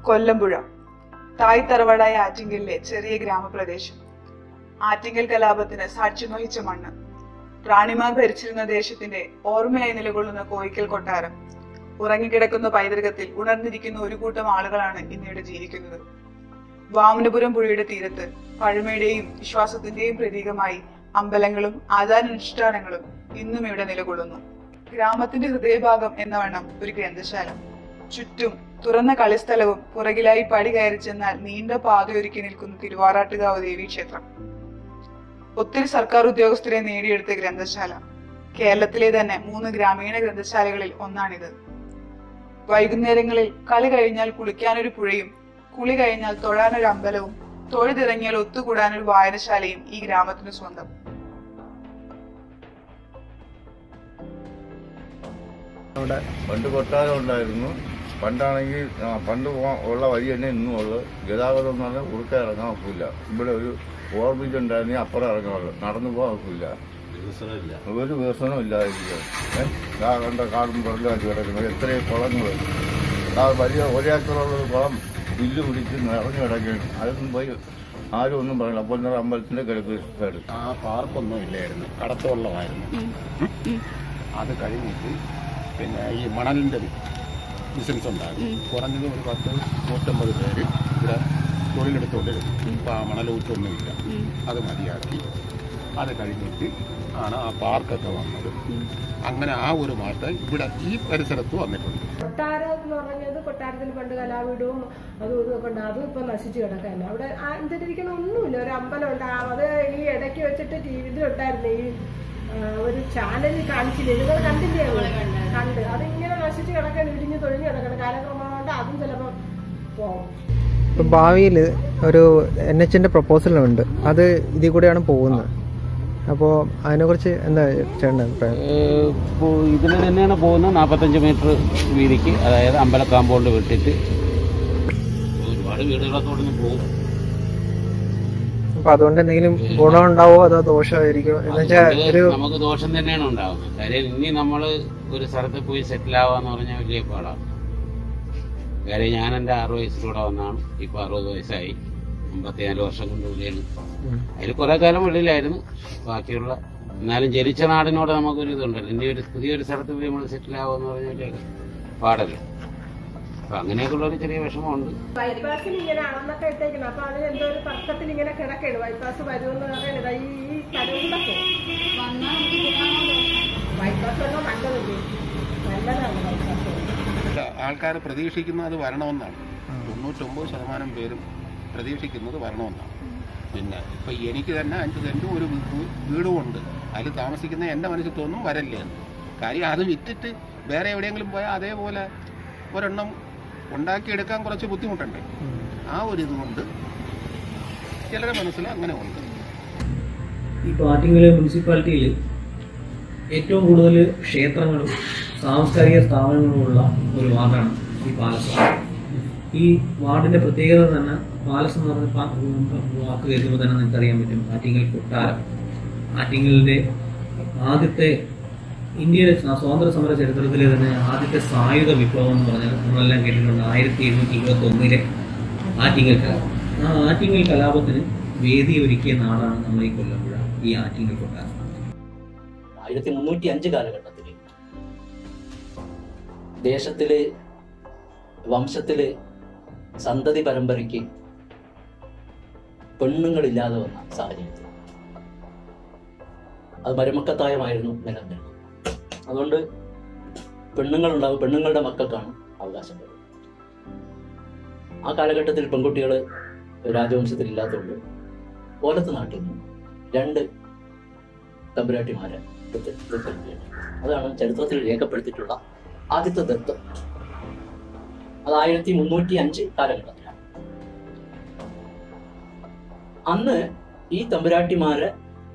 കൊല്ലമ്പുഴ തായ് തറവാടായ ആറ്റിങ്കലിലെ ചെറിയ ഗ്രാമപ്രദേശം ആറ്റിങ്കൽ കലാപത്തിന് സാക്ഷ്യം വഹിച്ച മണ്ണ് റാണിമാർ ഭരിച്ചിരുന്ന ദേശത്തിന്റെ ഓർമ്മയായി നിലകൊള്ളുന്ന കോയിക്കൽ കൊട്ടാരം ഉറങ്ങിക്കിടക്കുന്ന പൈതൃകത്തിൽ ഉണർന്നിരിക്കുന്ന ഒരു കൂട്ടം ആളുകളാണ് ഇന്നിവിടെ ജീവിക്കുന്നത് വാമനപുരം പുഴയുടെ തീരത്ത് പഴമയുടെയും വിശ്വാസത്തിന്റെയും പ്രതീകമായി അമ്പലങ്ങളും ആചാരാനുഷ്ഠാനങ്ങളും ഇന്നും ഇവിടെ നിലകൊള്ളുന്നു ഗ്രാമത്തിന്റെ ഹൃദയഭാഗം എന്ന വണ്ണം ഒരു ഗ്രന്ഥശാല ചുറ്റും തുറന്ന കളിസ്ഥലവും പുറകിലായി പടി കയറി ചെന്നാൽ നീണ്ട പാതയൊരുക്കി നിൽക്കുന്ന തിരുവാറാട്ടുകാവ് ദേവി ക്ഷേത്രം ഒത്തിരി സർക്കാർ ഉദ്യോഗസ്ഥരെ നേടിയെടുത്ത ഗ്രന്ഥശാല കേരളത്തിലെ തന്നെ മൂന്ന് ഗ്രാമീണ ഗ്രന്ഥശാലകളിൽ ഒന്നാണിത് വൈകുന്നേരങ്ങളിൽ കളി കഴിഞ്ഞാൽ കുളിക്കാനൊരു പുഴയും കുളി കഴിഞ്ഞാൽ തൊഴാനൊരു അമ്പലവും തൊഴുതിറങ്ങിയാൽ ഒത്തുകൂടാനൊരു വായനശാലയും ഈ ഗ്രാമത്തിന് സ്വന്തം അവിടെ പണ്ട് കൊട്ടാരം ഉണ്ടായിരുന്നു പണ്ടാണെങ്കിൽ ആ, പണ്ട് പോ- ഉള്ള വഴി തന്നെ ഇന്നും ഉള്ളത് ഗതാഗതം എന്ന് പറഞ്ഞാൽ ഉടുക്ക ഇറങ്ങാൻ ഒക്കില്ല ഇവിടെ ഒരു ഓവർബ്രിഡ്ജ് ഉണ്ടായിരുന്നെങ്കിൽ അപ്പുറം ഇറങ്ങാനുള്ളൂ നടന്നു പോകാൻ ഒക്കില്ല ഒരു വികസനം ഇല്ലാതിരിക്കുക ഏഹ് ആ കണ്ട കാടും പുറലാക്കി കിടക്കുന്നത് എത്രയും കുളങ്ങൾ ആ വലിയ ഒരേക്കറുള്ള ഒരു കുളം ബില്ല് പിടിച്ച് നിറഞ്ഞു കിടക്കുകയാണ് അതൊന്നും പോയി ആരും ഒന്നും പറയില്ല അപ്പോൾ ഇന്നലെ അമ്പലത്തിന്റെ കിഴക്ക് സൈഡ് ആ പാർക്കൊന്നും ഇല്ലായിരുന്നു കടത്തുവള്ളമായിരുന്നു അത് കഴിഞ്ഞിട്ട് പിന്നെ ഈ മണലിൻ്റെ ബിസിനസ് ഉണ്ടായിരുന്നു കുറഞ്ഞത് ഒരു പത്ത് നൂറ്റമ്പത് പേര് ഇവിടെ തൊഴിലെടുത്തുകൊണ്ടിരുന്നു ഇപ്പം ആ മണലൂറ്റൊന്നുമില്ല അത് മതിയാക്കി അത് കഴിഞ്ഞിട്ട് ആണ് ആ പാർക്കൊക്കെ വന്നത് അങ്ങനെ ആ ഒരു മാറ്റം ഇവിടെ ഈ പരിസരത്ത് വന്നിട്ടുണ്ട് കൊട്ടാരം എന്ന് പറഞ്ഞത് കൊട്ടാരത്തിൽ പണ്ട് കലാവീടും അതും ഇതും ഒക്കെ ഉണ്ട് അതും ഇപ്പൊ നശിച്ചു കിടക്കാല്ല അവിടെ അന്തരിക്കണ ഒന്നുമില്ല ഒരു അമ്പലം ഉണ്ട് ആ, അത് ഈ ഇടയ്ക്ക് വെച്ചിട്ട് ടി ഇതിലുണ്ടായിരുന്നു ഈ ആ, ഒരു ചാനലിൽ കാണിച്ചില്ല നിങ്ങൾ കണ്ടില്ലേ അത്? കണ്ട് അതിങ്ങനെ നശിച്ച് കിടക്കാൻ ഇടിഞ്ഞ് തൊഴിഞ്ഞ് കിടക്കണം കാലക്രമം കൊണ്ട് അതും ചിലപ്പോൾ പോകും ഇപ്പം ഭാവിയിൽ ഒരു എൻ എച്ചിൻ്റെ പ്രപ്പോസലുണ്ട് അത് ഇതിൽ കൂടെയാണ് പോകുന്നത് അപ്പോൾ അതിനെക്കുറിച്ച് എന്താ ചേട്ടൻ്റെ അഭിപ്രായം ഇപ്പോൾ ഇതിൽ തന്നെയാണ് പോകുന്നത് നാൽപ്പത്തഞ്ച് മീറ്റർ വീതിക്ക് അതായത് അമ്പല കാമ്പൗണ്ട് വിട്ടിട്ട് ഒരുപാട് വീടുകളൊക്കെ ഇവിടുന്ന് പോകും അപ്പോൾ അതുകൊണ്ട് എന്തെങ്കിലും ഗുണമുണ്ടാവോ അതോ ദോഷമായിരിക്കും എന്ന് വെച്ചാൽ അതുകൊണ്ട് ഒരു നമുക്ക് ദോഷം തന്നെയാണ് ഉണ്ടാവുന്നത് കാര്യം ഇനി നമ്മൾ ഒരു സ്ഥലത്ത് പോയി സെറ്റിൽ ആവാന്ന് പറഞ്ഞാൽ വലിയ പാടാണ് കാര്യം ഞാൻ എൻ്റെ ആറ് വയസ്സിലൂടെ വന്നാണ് ഇപ്പൊ അറുപത് വയസ്സായി അമ്പത്തിനാല് വർഷം കൊണ്ട് വെളിയാണ് അതിൽ കുറെ കാലം വെളിയിലായിരുന്നു ബാക്കിയുള്ള എന്നാലും ജനിച്ച നാടിനോട് നമുക്കൊരു ഇതുണ്ടല്ലോ ഇനി ഒരു പുതിയൊരു സ്ഥലത്ത് പോയി നമ്മൾ സെറ്റിൽ ആവുമെന്ന് പറഞ്ഞാൽ വലിയ പാടല്ലേ അപ്പൊ അങ്ങനെയൊക്കെയുള്ള ഒരു ചെറിയ വിഷമമുണ്ട് ബൈപ്പാസിൽ ഇങ്ങനെ അളന്നൊക്കെ ഇട്ടേക്കണം അപ്പൊ അതിന് എന്തോ ഒരു തർക്കത്തിൽ ഇങ്ങനെ കിടക്കണം ബൈപ്പാസ് വരുമെന്ന് പറയുന്നത് ഈ ഈ സ്ഥലം കൂടെ ബൈപ്പാസ് വന്നാൽ നല്ലതല്ലേ നല്ലതാണ് ബൈപ്പാസ് ആൾക്കാർ പ്രതീക്ഷിക്കുന്നത് അത് വരണമെന്നാണ് തൊണ്ണൂറ്റൊമ്പത് ശതമാനം പേരും പ്രതീക്ഷിക്കുന്നത് വരണമെന്നാണ് പിന്നെ ഇപ്പൊ എനിക്ക് തന്നെ അഞ്ച് സെന്റും ഒരു വീ- വീടും ഉണ്ട് അതിൽ താമസിക്കുന്ന എൻ്റെ മനസ്സിൽ തോന്നും വരല്ലേ എന്ന് കാര്യം അത് വിറ്റിട്ട് വേറെ എവിടെയെങ്കിലും പോയാൽ അതേപോലെ ഒരെണ്ണം ഉണ്ടാക്കിയെടുക്കാൻ കുറച്ച് ബുദ്ധിമുട്ടുണ്ട് ആ ഒരു ഇതുകൊണ്ട് ചിലരുടെ മനസ്സിൽ അങ്ങനെ ഉണ്ട് ഈ പാറ്റിങ്ങൽ മുനിസിപ്പാലിറ്റിയിൽ ഏറ്റവും കൂടുതൽ ക്ഷേത്രങ്ങളും സാംസ്കാരിക സ്ഥാപനങ്ങളുമുള്ള ഒരു വാർഡാണ് ഈ പാലസ് ഈ വാർഡിൻ്റെ പ്രത്യേകത തന്നെ പാലസ് എന്ന് പറഞ്ഞ പാ- വാക്ക് കേൾക്കുമ്പോൾ തന്നെ നിങ്ങൾക്ക് അറിയാൻ പറ്റും ആറ്റിങ്ങൽ കൊട്ടാരം ആറ്റിങ്ങലിൻ്റെ ആദ്യത്തെ ഇന്ത്യയുടെ സ്വാ- സ്വാതന്ത്ര്യ സമര ചരിത്രത്തിലെ തന്നെ ആദ്യത്തെ സായുധ വിപ്ലവം എന്ന് പറഞ്ഞാൽ നമ്മളെല്ലാം കേട്ടിട്ടുണ്ട് ആയിരത്തി എഴുന്നൂറ്റി ഇരുപത്തി ഒന്നിലെ ആറ്റിങ്ങൽ കലാപം ആ ആറ്റിങ്ങൽ കലാപത്തിന് വേദി ഒരുക്കിയ നാടാണ് നമ്മുടെ ഈ കൊല്ലമ്പുഴ ഈ ആറ്റിങ്ങൽ കൊട്ടാരം ആയിരത്തി മുന്നൂറ്റി അഞ്ച് കാലഘട്ടത്തിൽ ദേശത്തില് വംശത്തില് സന്തതി പരമ്പരയ്ക്ക് പെണ്ണുങ്ങളില്ലാതെ വന്ന സാഹചര്യത്തിൽ അത് മരുമക്കത്തായമായിരുന്നു നിലനിന്നിരുന്നത് അതുകൊണ്ട് പെണ്ണുങ്ങളുണ്ടാവും പെണ്ണുങ്ങളുടെ മക്കൾക്കാണ് അവകാശം വരുന്നത് ആ കാലഘട്ടത്തിൽ പെൺകുട്ടികൾ രാജവംശത്തിൽ ഇല്ലാത്തതുകൊണ്ട് ഓലത്ത് നാട്ടിൽ നിന്ന് രണ്ട് തമ്പുരാട്ടിമാരെ ദത്ത് ദത്തെടുക്കുകയാണ് അതാണ് ചരിത്രത്തിൽ രേഖപ്പെടുത്തിയിട്ടുള്ള ആദ്യത്തെ ദത്ത് അത് ആയിരത്തി മുന്നൂറ്റി അഞ്ച് കാലഘട്ടത്തിലാണ് അന്ന് ഈ തമ്പുരാട്ടിമാരെ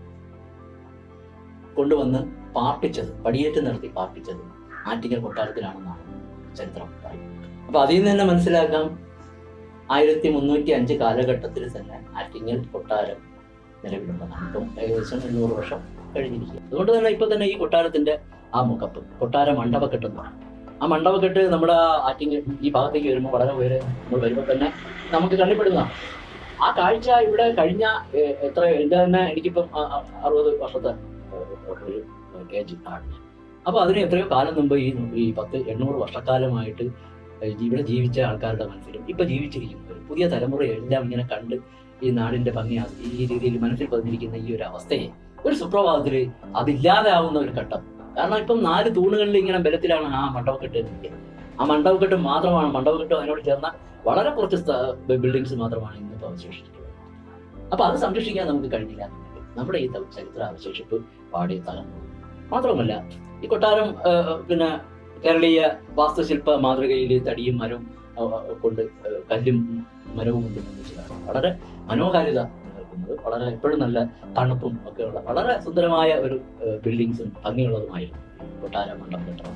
കൊണ്ടുവന്ന് പാർപ്പിച്ചത് പടിയേറ്റ് നിർത്തി പാർപ്പിച്ചത് ആറ്റിങ്ങൽ കൊട്ടാരത്തിലാണെന്നാണ് ചരിത്രം പറയുന്നത് അപ്പൊ അതിൽ നിന്ന് തന്നെ മനസ്സിലാക്കാം ആയിരത്തി മുന്നൂറ്റി അഞ്ച് കാലഘട്ടത്തിൽ തന്നെ ആറ്റിങ്ങൽ കൊട്ടാരം നിലവിലുള്ളതാണ് ഇപ്പം ഏകദേശം എണ്ണൂറ് വർഷം കഴിഞ്ഞിരിക്കുക അതുകൊണ്ട് തന്നെ ഇപ്പൊ തന്നെ ഈ കൊട്ടാരത്തിന്റെ ആ മുഖപ്പ് കൊട്ടാര മണ്ഡപക്കെട്ടെന്ന് പറയും ആ മണ്ഡപക്കെട്ട് നമ്മുടെ ആറ്റിങ് ഈ ഭാഗത്തേക്ക് വരുമ്പോൾ വളരെ ഉയരെ നമ്മൾ വരുമ്പോൾ തന്നെ നമുക്ക് കണ്ണിപ്പെടുന്നതാണ് ആ കാഴ്ച ഇവിടെ കഴിഞ്ഞ ഏഹ്, എത്ര എൻ്റെ തന്നെ എനിക്കിപ്പം അ- അ- അറുപത് വർഷത്തെ ഏഹ്, ഒരു ഏജ് ആണ് അപ്പോൾ അതിന് എത്രയോ കാലം മുമ്പ് ഈ ഈ പത്ത് എണ്ണൂറ് വർഷക്കാലമായിട്ട് ഏഹ്, ഇവിടെ ജീവിച്ച ആൾക്കാരുടെ മനസ്സിലും ഇപ്പൊ ജീവിച്ചിരിക്കുന്നവർ പുതിയ തലമുറയെല്ലാം ഇങ്ങനെ കണ്ട് ഈ നാടിന്റെ ഭംഗി ആ- ഈ രീതിയിൽ മനസ്സിൽ പതിഞ്ഞിരിക്കുന്ന ഈ ഒരു അവസ്ഥയെ ഒരു സുപ്രഭാതത്തിൽ അതില്ലാതെ ആവുന്ന ഒരു ഘട്ടം കാരണം ഇപ്പം നാല് തൂണുകളിൽ ഇങ്ങനെ ബലത്തിലാണ് ആ മണ്ഡപക്കെട്ട് നിൽക്കുന്നത് ആ മണ്ഡപക്കെട്ട് മാത്രമാണ് മണ്ഡപക്കെട്ടും അതിനോട് ചേർന്ന വളരെ കുറച്ച് ബിൽഡിങ്സ് മാത്രമാണ് ഇന്നിപ്പോൾ അവശേഷിച്ചിട്ടുള്ളത് അപ്പൊ അത് സംരക്ഷിക്കാൻ നമുക്ക് കഴിഞ്ഞില്ല എന്നുണ്ടെങ്കിൽ നമ്മുടെ ഈ ത- ചരിത്ര അവശേഷിപ്പ് പാടി തകർന്നു മാത്രമല്ല ഈ കൊട്ടാരം ആ, പിന്നെ കേരളീയ വാസ്തുശില്പ മാതൃകയിൽ തടിയും മരവും ആ, കൊണ്ട് ആ, കല്ലും മരവും കൊണ്ട് നിർമ്മിച്ചതാണ് വളരെ മനോഹാരിത നിലനിൽക്കുന്നത് വളരെ എപ്പോഴും നല്ല തണുപ്പും ഒക്കെയുള്ള വളരെ സുന്ദരമായ ഒരു ബിൽഡിങ്സും ഭംഗിയുള്ളതുമായിരുന്നു ഈ കൊട്ടാര മണ്ഡപം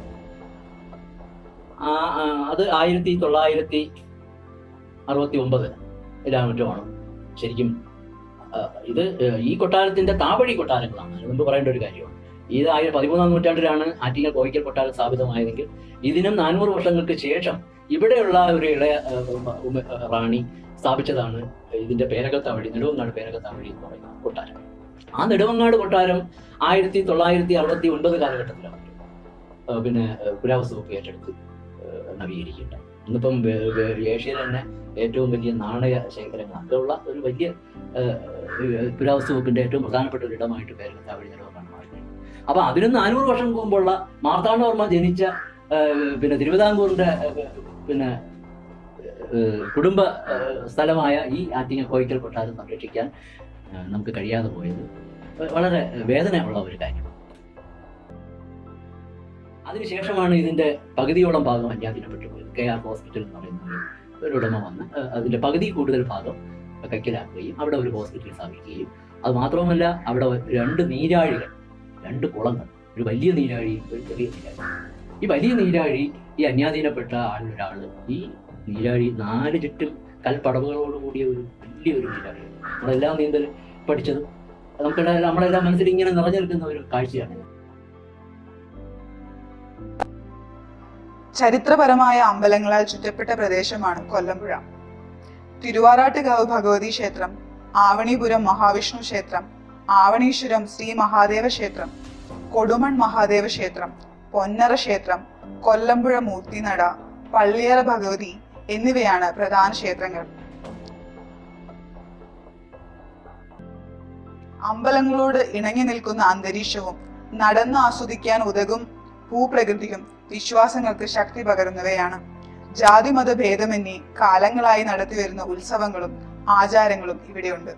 ആ ആ, അത് ആയിരത്തി തൊള്ളായിരത്തി അറുപത്തി ഒമ്പത് മറ്റുമാണ് ശരിക്കും ആ, ഇത് ഏഹ്, ഈ കൊട്ടാരത്തിന്റെ താവഴി കൊട്ടാരങ്ങളാണ് അത് മുമ്പ് പറയേണ്ട ഒരു കാര്യമാണ് ഇത് ആയിര പതിമൂന്നാം നൂറ്റാണ്ടിലാണ് ആറ്റിങ്ങൽ കോയിക്കൽ കൊട്ടാരം സ്ഥാപിതമായതെങ്കിൽ ഇതിനും നാനൂറ് വർഷങ്ങൾക്ക് ശേഷം ഇവിടെയുള്ള ഒരു ഇളയ ഏഹ്, ഉമ- ഉമ- ഏഹ്, റാണി സ്ഥാപിച്ചതാണ് ഇതിന്റെ പേരകത്താവഴി നെടുവങ്ങാട് പേരകത്താവഴി എന്ന് പറയുന്ന കൊട്ടാരം ആ നെടുവങ്ങാട് കൊട്ടാരം ആയിരത്തി തൊള്ളായിരത്തി അറുപത്തി ഒൻപത് കാലഘട്ടത്തിലാണ് ഏഹ്, പിന്നെ ഏഹ്, പുരാവസ്തു വകുപ്പ് ഏറ്റെടുത്ത് ഏഹ്, നവീകരിക്കുകയുണ്ടായി ഇന്നിപ്പം വേ- വേ- ഏഷ്യയിലെ തന്നെ ഏറ്റവും വലിയ നാണയ ശേഖരങ്ങൾ ഒക്കെയുള്ള ഒരു വലിയ ഏഹ്, ഏഹ്, പുരാവസ്തു വകുപ്പിന്റെ ഏറ്റവും പ്രധാനപ്പെട്ട ഒരു ഇടമായിട്ട് പേരകത്താവഴി നെടുവങ്ങാട് മാറി അപ്പൊ അതിന് നാനൂറ് വർഷം മുമ്പുള്ള മാർത്താണ്ഡവർമ്മ ജനിച്ച ഏഹ്, പിന്നെ തിരുവിതാംകൂറിന്റെ ഏഹ്, പിന്നെ ഏഹ്, കുടുംബ ഏഹ്, സ്ഥലമായ ഈ ആറ്റിങ്ങൽ കോയിക്കൽ കൊട്ടാരം സംരക്ഷിക്കാൻ ഏഹ്, നമുക്ക് കഴിയാതെ പോയത് വളരെ വേദന ഉള്ള ഒരു കാര്യമാണ് അതിനുശേഷമാണ് ഇതിന്റെ പകുതിയോളം ഭാഗം അന്യാധീനപ്പെട്ടു പോയത് കെ ആർ ഹോസ്പിറ്റൽ എന്ന് പറയുന്ന ഒരു- ഒരു ഉടമ വന്ന് ഏഹ്, അതിന്റെ പകുതി കൂടുതൽ ഭാഗം കൈക്കലാക്കുകയും അവിടെ ഒരു ഹോസ്പിറ്റൽ സ്ഥാപിക്കുകയും അത് മാത്രവുമല്ല അവിടെ രണ്ട് നീരാഴികൾ രണ്ട് കുളങ്ങൾ ഒരു വലിയ നീരാഴി ഒരു ചെറിയ നീരാഴി ഈ വലിയ നീരാഴി ഈ അന്യാധീനപ്പെട്ട ആളിലൊരാള് ഈ നീരാഴി നാല് ചുറ്റും കൽപ്പടവുകളോട് കൂടിയ ഒരു വലിയൊരു നീരാഴി നമ്മളെല്ലാം നീന്തൽ പഠിച്ചതും നമുക്കെല്ലാം നമ്മളെല്ലാം മനസ്സിൽ ഇങ്ങനെ നിറഞ്ഞു നിൽക്കുന്ന ഒരു കാഴ്ചയാണ് ചരിത്രപരമായ അമ്പലങ്ങളാൽ ചുറ്റപ്പെട്ട പ്രദേശമാണ് കൊല്ലമ്പുഴ തിരുവാറാട്ടുകാവ് ഭഗവതി ക്ഷേത്രം ആവണിപുരം മഹാവിഷ്ണു ക്ഷേത്രം ആവണീശ്വരം ശ്രീ മഹാദേവ ക്ഷേത്രം കൊടുമൺ മഹാദേവ ക്ഷേത്രം പൊന്നറ ക്ഷേത്രം കൊല്ലമ്പുഴ മൂർത്തിനട പള്ളിയറ ഭഗവതി എന്നിവയാണ് പ്രധാന ക്ഷേത്രങ്ങൾ അമ്പലങ്ങളോട് ഇണങ്ങി നിൽക്കുന്ന അന്തരീക്ഷവും നടന്ന് ആസ്വദിക്കാൻ ഉതകും ഭൂപ്രകൃതിയും വിശ്വാസങ്ങൾക്ക് ശക്തി പകരുന്നവയാണ് ജാതിമത ഭേദമന്യേ കാലങ്ങളായി നടത്തിവരുന്ന ഉത്സവങ്ങളും ആചാരങ്ങളും ഇവിടെയുണ്ട്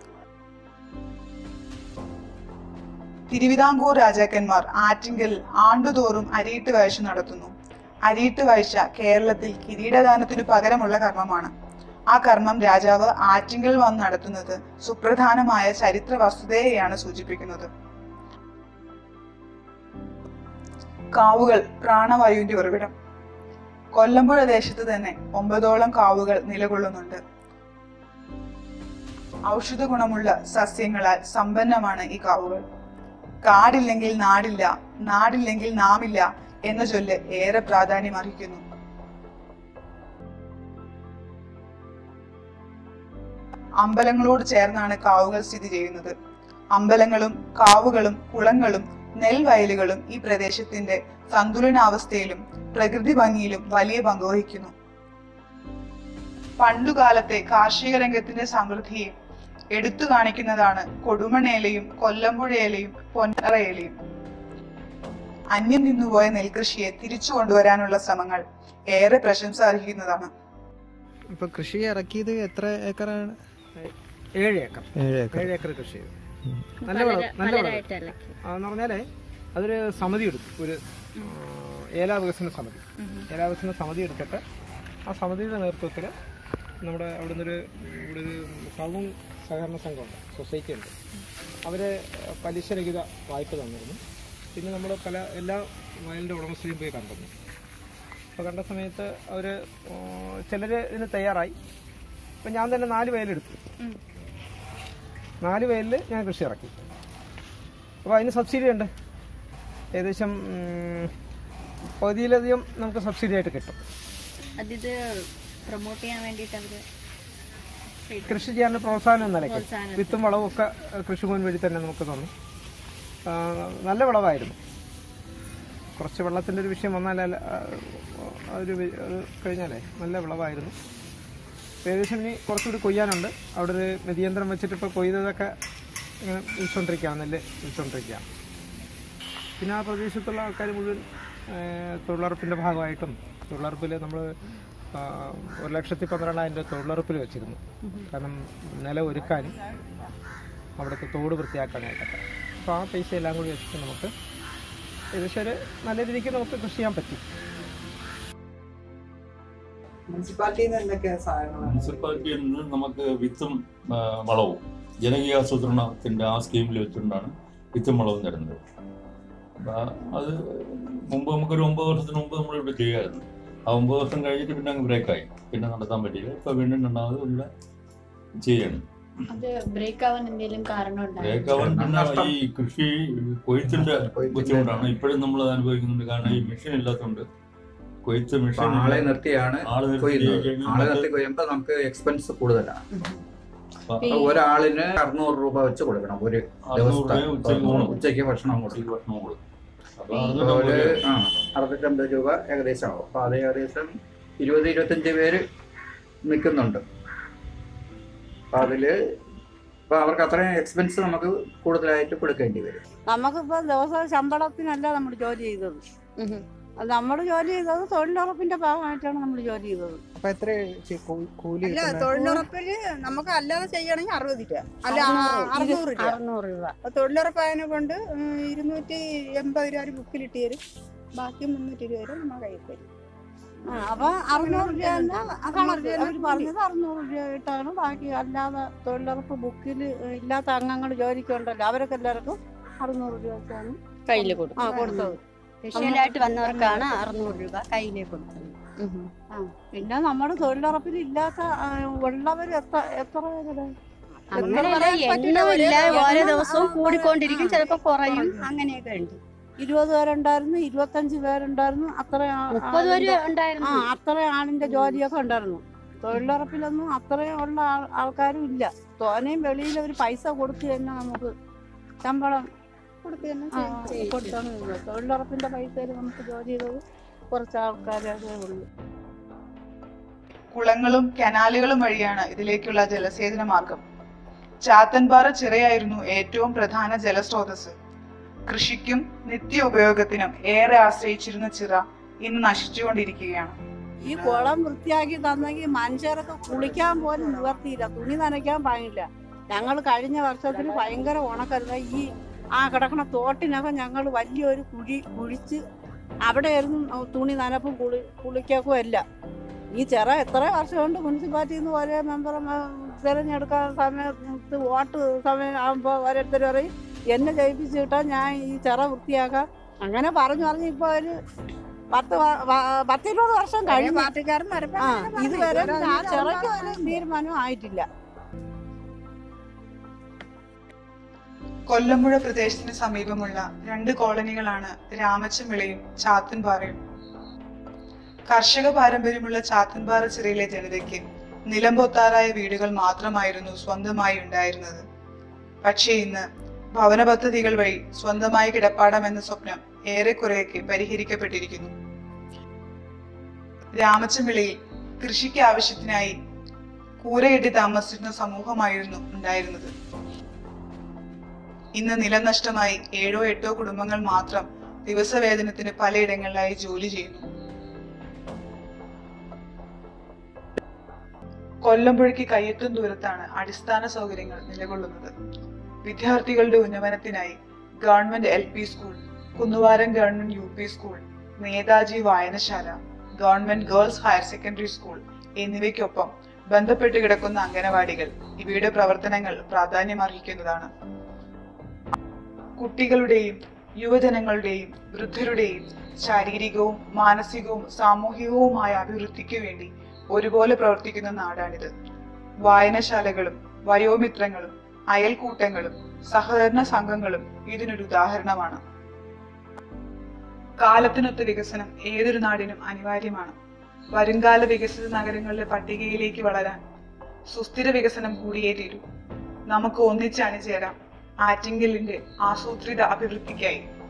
തിരുവിതാംകൂർ രാജാക്കന്മാർ ആറ്റിങ്കൽ ആണ്ടുതോറും അരിയിട്ട് വാഴ്ച നടത്തുന്നു അരിയിട്ട് വാഴ്ച കേരളത്തിൽ കിരീടദാനത്തിനു പകരമുള്ള കർമ്മമാണ് ആ കർമ്മം രാജാവ് ആറ്റിങ്കൽ വന്ന് നടത്തുന്നത് സുപ്രധാനമായ ചരിത്ര വസ്തുതയെയാണ് സൂചിപ്പിക്കുന്നത് കാവുകൾ പ്രാണവായുവിന്റെ ഉറവിടം കൊല്ലമ്പുഴ ദേശത്ത് തന്നെ ഒമ്പതോളം കാവുകൾ നിലകൊള്ളുന്നുണ്ട് ഔഷധ ഗുണമുള്ള സസ്യങ്ങളാൽ സമ്പന്നമാണ് ഈ കാവുകൾ കാടില്ലെങ്കിൽ നാടില്ല നാടില്ലെങ്കിൽ നാമില്ല എന്ന ചൊല്ല് ഏറെ പ്രാധാന്യം അർഹിക്കുന്നു അമ്പലങ്ങളോട് ചേർന്നാണ് കാവുകൾ സ്ഥിതി ചെയ്യുന്നത് അമ്പലങ്ങളും കാവുകളും കുളങ്ങളും നെൽവയലുകളും ഈ പ്രദേശത്തിന്റെ സന്തുലനാവസ്ഥയിലും പ്രകൃതി ഭംഗിയിലും വലിയ പങ്ക് വഹിക്കുന്നു പണ്ടുകാലത്തെ കാർഷിക രംഗത്തിന്റെ സമൃദ്ധിയെ എടുത്തു കാണിക്കുന്നതാണ് കൊടുമണേലയും കൊല്ലമ്പുഴയിലയും പൊന്നറയിലയും അന്യം നിന്നുപോയ നെൽകൃഷിയെ തിരിച്ചു കൊണ്ടുവരാനുള്ള ശ്രമങ്ങൾ ഏറെ പ്രശംസ അർഹിക്കുന്നതാണ് ഇപ്പൊ കൃഷി ഇറക്കിയത് എത്ര ഏക്കറാണ് ഏഴ് ഏക്കർ ഏഴ് ഏക്കർ ഏഴ് ഏക്കർ കൃഷി ചെയ്തു നല്ല വിളവ് നല്ല വിളവ് എന്ന് പറഞ്ഞാലേ അതൊരു സമിതി എടുത്തു ഒരു ആ, ഏലാ വികസന സമിതി ഏലാ വികസന സമിതി എടുത്തിട്ട് ആ സമിതിയുടെ നേതൃത്വത്തിൽ നമ്മുടെ അവിടെ നിന്നൊരു ഇവിടെ ഒരു കവും സഹകരണ സംഘമുണ്ട് സൊസൈറ്റി ഉണ്ട് അവർ പലിശരഹിത വായ്പ തന്നിരുന്നു പിന്നെ നമ്മൾ പല എല്ലാ വയലിൻ്റെ ഉടമസ്ഥരെയും പോയി കണ്ടിരുന്നു അപ്പോൾ കണ്ട സമയത്ത് അവർ ചിലർ ഇതിന് തയ്യാറായി അപ്പം ഞാൻ തന്നെ നാല് വയലെടുത്തു നാല് വയലിൽ ഞാൻ കൃഷി ഇറക്കി അപ്പോൾ അതിന് സബ്സിഡി ഉണ്ട് ഏകദേശം ഉം, പകുതിയിലധികം നമുക്ക് സബ്സിഡി ആയിട്ട് കിട്ടും അതിത് പ്രൊമോട്ട് ചെയ്യാൻ വേണ്ടിയിട്ട് അവര് കൃഷി ചെയ്യാനുള്ള പ്രോത്സാഹനം എന്ന നിലയ്ക്ക് പ്രോത്സാഹനം. വിത്തും വളവും ഒക്കെ കൃഷിഭവൻ വഴി തന്നെ നമുക്ക് തന്നു ആ, നല്ല വിളവായിരുന്നു കുറച്ച് വെള്ളത്തിൻ്റെ ഒരു വിഷയം വന്നാൽ അല്ല, ആ, ഒരു വി- അത് കഴിഞ്ഞാലേ നല്ല വിളവായിരുന്നു ഏകദേശം ഇനി കുറച്ചുകൂടി കൊയ്യാനുണ്ട് അവിടെ ഒരു മെതിയന്ത്രം വെച്ചിട്ട് ഇപ്പോൾ കൊയ്തതൊക്കെ ഇങ്ങനെ വിളിച്ചുകൊണ്ടിരിക്കുകയാണ് നെല്ല് വിളിച്ചുകൊണ്ടിരിക്കുകയാണ് പിന്നെ ആ പ്രദേശത്തുള്ള ആൾക്കാർ മുഴുവൻ ആ, തൊഴിലുറപ്പിൻ്റെ ഭാഗമായിട്ടും തൊഴിലുറപ്പിൽ നമ്മൾ ഒരു ലക്ഷത്തി പന്ത്രണ്ടായിരം രൂപ തൊഴിലുറപ്പിൽ വെച്ചിരുന്നു കാരണം നില ഒരുക്കാനും അവിടുത്തെ തോട് വൃത്തിയാക്കാനായിട്ടൊക്കെ അപ്പോൾ ആ പൈസ എല്ലാം കൂടി വെച്ചിട്ട് നമുക്ക് ഏകദേശം ഒരു നല്ല രീതിക്ക് നമുക്ക് കൃഷി ചെയ്യാൻ പറ്റി മുനിസിപ്പാലിറ്റിയിൽ നിന്ന് എന്തൊക്കെയാ സഹായങ്ങളാണ് മുനിസിപ്പാലിറ്റിയിൽ നിന്ന് നമുക്ക് വിത്തും ആ, വളവും ജനകീയ ആസൂത്രണത്തിന്റെ ആ സ്കീമിൽ വെച്ചുകൊണ്ടാണ് വിത്തും വളവും തരുന്നത് അപ്പൊ അത് മുമ്പ് നമുക്കൊരു ഒമ്പത് വർഷത്തിന് മുമ്പ് നമ്മൾ ഇവിടെ ചെയ്യുമായിരുന്നു ആ ഒമ്പത് വർഷം കഴിഞ്ഞിട്ട് പിന്നെ അങ്ങ് ബ്രേക്കായി പിന്നെ നടത്താൻ പറ്റിയില്ല ഇപ്പൊ വീണ്ടും രണ്ടാമത് ഇവിടെ ചെയ്യണം അത് ബ്രേക്ക് ആവാൻ എന്തെങ്കിലും കാരണം ബ്രേക്ക് ആവാൻ പിന്നെ ഈ കൃഷി കൊയ്ത്തിന്റെ ബുദ്ധിമുട്ടാണ് ഇപ്പോഴും നമ്മൾ അനുഭവിക്കുന്നുണ്ട് കാരണം ഈ മെഷീൻ ഇല്ലാത്തതുകൊണ്ട് കൊയ്ത്ത് ഇപ്പൊ മെഷീൻ ആളെ നിർത്തിയാണ് ആളെ നിർത്തി കൊയ്യുന്നത് കഴിഞ്ഞാൽ ആളെ മറ്റ് നിർത്തി കൊയ്യുമ്പോ നമുക്ക് എക്സ്പെൻസ് കൂടുതലാണ് അപ്പൊ അപ്പൊ ഒരാളിന് അറുന്നൂറ് രൂപ വെച്ച് കൊടുക്കണം ഒരു അറുന്നൂറ് ദിവസത്തെ രൂപ ഉച്ചയ്ക്ക് ഊണ്. ഉച്ചയ്ക്ക് ഭക്ഷണം ഉച്ചയ്ക്ക് കൊടുക്കും ഭക്ഷണം കൊടുക്കും അപ്പൊ അപ്പൊ അത് ഒരു നമുക്ക് ആ അറുന്നൂറ്റമ്പത് രൂപ ഏകദേശം ആവും അപ്പൊ അത് ഏകദേശം ഇരുപത് ഇരുപത്തഞ്ച് പേര് നിൽക്കുന്നുണ്ട് അപ്പൊ അതില് അപ്പൊ അവർക്ക് അത്രയും എക്സ്പെൻസ് നമുക്ക് കൂടുതലായിട്ട് കൊടുക്കേണ്ടി വരും നമുക്കിപ്പോ ദിവസം ശമ്പളത്തിനല്ല നമ്മൾ ജോലി ചെയ്തത് അത് നമ്മൾ ജോലി ചെയ്തത് തൊഴിലുറപ്പിന്റെ ഭാഗമായിട്ടാണ് നമ്മൾ ജോലി ചെയ്തത് അപ്പൊ എത്ര ചെ- കൂ- കൂലി അല്ല കിട്ടുന്നത്? തൊഴിലുറപ്പില് നമുക്ക് അല്ലാതെ ചെയ്യണമെങ്കിൽ അറുപത് രൂപ അല്ല അറുന്നൂറ്. അറുന്നൂറ് രൂപ അറുന്നൂറ് രൂപ അപ്പൊ തൊഴിലുറപ്പായതിനെ കൊണ്ട് ഉം, ഇരുന്നൂറ്റി എൺപത് രൂപ ഒരു ബുക്കിലിട്ട് തരും ബാക്കി മുന്നൂറ്റി ഇരുപത് രൂപ നമ്മുടെ കയ്യിൽ തരും ആ, അപ്പൊ അറുന്നൂറ് രൂപ തന്നെ അറുന്നൂറ് രൂപ അവർ പറഞ്ഞത് അറുന്നൂറ് രൂപ ആയിട്ടാണ് ബാക്കി അല്ലാതെ തൊഴിലുറപ്പ് ബുക്കിൽ ഇല്ലാത്ത അംഗങ്ങൾ ജോലിക്കുണ്ടല്ലോ അവരൊക്കെ എല്ലാവർക്കും അറുന്നൂറ് രൂപ വെച്ചാണ് കയ്യിൽ ആ കൊടുക്കും കൊടുത്തത് സ്പെഷ്യലായിട്ട് വന്നവർക്കാണ് അറുന്നൂറ് രൂപ കയ്യിലേക്ക് കൊടുക്കുന്നത് ആ, പിന്നെ നമ്മുടെ തൊഴിലുറപ്പിൽ ഇല്ലാത്ത ആ, ഉള്ളവർ എത്ര എത്ര പേരുടെ അങ്ങനെയല്ല എണ്ണമില്ല ഓരോ ദിവസവും കൂടിക്കൊണ്ടിരിക്കും ചിലപ്പോ കുറയും അങ്ങനെയൊക്കെ ഉണ്ട് ഇരുപത് പേരുണ്ടായിരുന്നു ഇരുപത്തഞ്ച് പേരുണ്ടായിരുന്നു അത്ര ആ- മുപ്പത് പേര് ആളിന്റെ- ഉണ്ടായിരുന്നു. ആ അത്ര ആളിന്റെ ജോലിയൊക്കെ ഉണ്ടായിരുന്നു തൊഴിലുറപ്പിലൊന്നും അത്രയും ഉള്ള ആൾ- ആൾക്കാരും ഇല്ല തോനെയും വെളിയിൽ ഒരു പൈസ കൊടുത്തു തന്നെ നമുക്ക് ശമ്പളം കൊടുത്തു തന്നെ ആ, ചെയ്യും. കൊടുത്താണ് ഇത്. തൊഴിലുറപ്പിന്റെ പൈസയിൽ നമുക്ക് ജോലി ചെയ്തത് കുറച്ച് ആൾക്കാരേ ഉള്ളൂ കുളങ്ങളും കനാലുകളും വഴിയാണ് ഇതിലേക്കുള്ള ജലസേചന മാർഗം ചാത്തൻപാറ ചിറയായിരുന്നു ഏറ്റവും പ്രധാന ജലസ്രോതസ് കൃഷിക്കും നിത്യ ഉപയോഗത്തിനും ഏറെ ആശ്രയിച്ചിരുന്ന ചിറ ഇന്ന് നശിച്ചുകൊണ്ടിരിക്കുകയാണ് ഈ കുളം വൃത്തിയാക്കി തന്നെങ്കിൽ മനുഷ്യരൊക്കെ കുളിക്കാൻ പോലും നിവർത്തിയില്ല തുണി നനയ്ക്കാൻ പാടില്ല ഞങ്ങൾ കഴിഞ്ഞ വർഷത്തിൽ ഭയങ്കര ഉണക്കരുത് ഈ ആ കിടക്കണ തോട്ടിനകം ഞങ്ങൾ വലിയൊരു കുഴി കുഴിച്ച് അവിടെയായിരുന്നു തുണി നനപ്പും കുളി കുളിക്കൊക്കെ എല്ലാം ഈ ചെറ എത്ര വർഷം കൊണ്ട് മുനിസിപ്പാലിറ്റിയിൽ നിന്ന് ഒരേ മെമ്പർ തിരഞ്ഞെടുക്കാൻ സമയത്ത് വോട്ട് സമയം ആകുമ്പോൾ ഓരോരുത്തർ പറയും എന്നെ ജയിപ്പിച്ച് കിട്ടാൻ ഞാൻ ഈ ചെറ വൃത്തിയാക്കാം അങ്ങനെ പറഞ്ഞു പറഞ്ഞ് ഇപ്പോൾ ഒരു പത്ത് വ- വ- പത്തിരുപത് വർഷം പഴയ കഴിഞ്ഞു പാർട്ടിക്കാരൻ വരപ്പോ ആ അങ്ങനെ പറഞ്ഞു. ഇതുവരെ ഇതുവരെ ആ അതിന് ചിറയ്ക്ക് ഒന്നും ഒരു തീരുമാനം ആയിട്ടില്ല കൊല്ലമ്പുഴ പ്രദേശത്തിന് സമീപമുള്ള രണ്ട് കോളനികളാണ് രാമച്ചമ്പിളയും ചാത്തൻപാറയും കർഷക പാരമ്പര്യമുള്ള ചാത്തൻപാറ ചിറയിലെ ജനതയ്ക്ക് നിലംപൊത്താറായ വീടുകൾ മാത്രമായിരുന്നു സ്വന്തമായി ഉണ്ടായിരുന്നത് പക്ഷേ ഇന്ന് ഭവന പദ്ധതികൾ വഴി സ്വന്തമായി കിടപ്പാടം എന്ന സ്വപ്നം ഏറെക്കുറെയൊക്കെ പരിഹരിക്കപ്പെട്ടിരിക്കുന്നു രാമച്ചമ്പിളയിൽ കൃഷിക്ക് ആവശ്യത്തിനായി കൂരകെട്ടി താമസിച്ചിരുന്ന സമൂഹമായിരുന്നു ഉണ്ടായിരുന്നത് ഇന്ന് നിലം നഷ്ടമായി ഏഴോ എട്ടോ കുടുംബങ്ങൾ മാത്രം ദിവസവേതനത്തിന് പലയിടങ്ങളിലായി ജോലി ചെയ്യുന്നു കൊല്ലമ്പുഴയ്ക്ക് കയ്യെത്തും ദൂരത്താണ് അടിസ്ഥാന സൗകര്യങ്ങൾ നിലകൊള്ളുന്നത് വിദ്യാർത്ഥികളുടെ ഉന്നമനത്തിനായി government L P school Kunnuvaram government U P school Netaji വായനശാല government girls higher secondary school എന്നിവയ്ക്കൊപ്പം ബന്ധപ്പെട്ട് കിടക്കുന്ന അംഗനവാടികൾ ഇവയുടെ പ്രവർത്തനങ്ങൾ പ്രാധാന്യമർഹിക്കുന്നതാണ് കുട്ടികളുടെയും യുവജനങ്ങളുടെയും വൃദ്ധരുടെയും ശാരീരികവും മാനസികവും സാമൂഹികവുമായ അഭിവൃദ്ധിക്ക് വേണ്ടി ഒരുപോലെ പ്രവർത്തിക്കുന്ന നാടാണിത് വായനശാലകളും വയോമിത്രങ്ങളും അയൽക്കൂട്ടങ്ങളും സഹകരണ സംഘങ്ങളും ഇതിനൊരു ഉദാഹരണമാണ് കാലത്തിനൊത്ത വികസനം ഏതൊരു നാടിനും അനിവാര്യമാണ് വരുംകാല വികസിത നഗരങ്ങളുടെ പട്ടികയിലേക്ക് വളരാൻ സുസ്ഥിര വികസനം കൂടിയേ തീരൂ നമുക്ക് ഒന്നിച്ച് അണിചേരാം ആറ്റിങ്കലിന്റെ ആസൂത്രിത അഭിവൃദ്ധിക്കായി